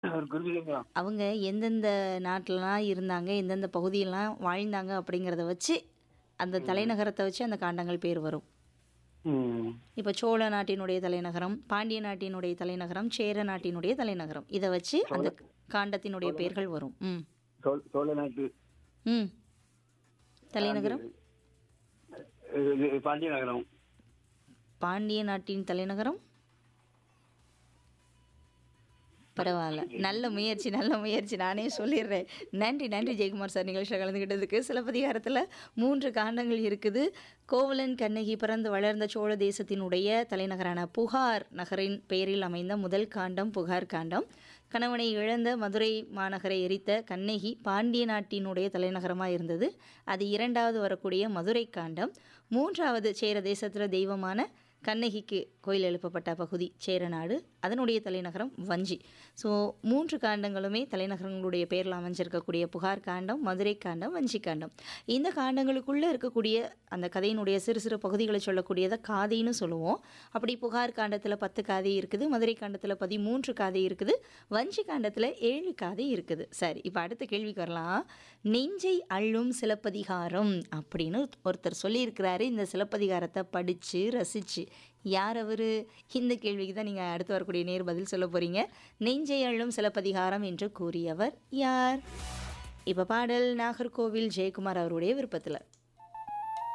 ஒரு குறிப்பிட்ட அவங்க எந்தெந்த நாட்டிலலாம் இருந்தாங்க எந்தெந்த பகுதியெல்லாம் வாழ்ந்தாங்க அப்படிங்கிறத வச்சு அந்த தலைநகரத்தை வச்சு அந்த காண்டங்கள் பேர் வரும் ம் இப்போ சோழ நாட்டினுடைய தலைநகரம் பாண்டிய நாட்டினுடைய தலைநகரம் சேர நாட்டினுடைய தலைநகரம் இதை வச்சு அந்த காண்டத்தினுடைய பெயர்கள் வரும் ம் சோழ சோழ நாட்டு ம் தலைநகரம் இது- இது பாண்டிய நகரம் பாண்டிய நாட்டின் தலைநகரம் பரவாயில்ல நல்ல முயற்சி நல்ல முயற்சி நானே சொல்லிடுறேன் நன்றி நன்றி ஜெயக்குமார் சார் நிகழ்ச்சியில் கலந்துக்கிட்டதுக்கு சிலப்பதிகாரத்தில் மூன்று காண்டங்கள் இருக்குது கோவலன் கண்ணகி பிறந்து வளர்ந்த சோழ தேசத்தினுடைய தலைநகரான புகார் நகரின் பெயரில் அமைந்த முதல் காண்டம் புகார் காண்டம் கணவனை இழந்த மதுரை மாநகரை எரித்த கண்ணகி பாண்டிய நாட்டினுடைய தலைநகரமாக இருந்தது அது இரண்டாவது வரக்கூடிய மதுரை காண்டம் மூன்றாவது சேர தேசத்தில் தெய்வமான கண்ணகிக்கு கோயில் எழுப்பப்பட்ட பகுதி சேரநாடு அதனுடைய தலைநகரம் வஞ்சி ஸோ மூன்று காண்டங்களுமே தலைநகரங்களுடைய பேரில் அமைஞ்சிருக்கக்கூடிய புகார் காண்டம் மதுரை காண்டம் வஞ்சி காண்டம் இந்த காண்டங்களுக்குள்ளே இருக்கக்கூடிய அந்த கதையினுடைய சிறு சிறு பகுதிகளை சொல்லக்கூடியதை காதைன்னு சொல்லுவோம் அப்படி புகார் காண்டத்தில் பத்து காதை இருக்குது மதுரை காண்டத்தில் பதிமூன்று காதை இருக்குது வஞ்சி காண்டத்தில் ஏழு காதை இருக்குது சரி இப்போ அடுத்த கேள்விக்கு வரலாம் நெஞ்சை அள்ளும் சிலப்பதிகாரம் அப்படின்னு ஒருத்தர் சொல்லியிருக்கிறாரு இந்த சிலப்பதிகாரத்தை படித்து ரசித்து யார் அவர் இந்த கேள்விக்கு தான் நீங்கள் அடுத்து வரக்கூடிய நேர் பதில் சொல்ல போகிறீங்க நெஞ்சை அள்ளும் சிலப்பதிகாரம் என்று கூறியவர் யார் இப்போ பாடல் நாகர்கோவில் ஜெயக்குமார் அவருடைய விருப்பத்தில்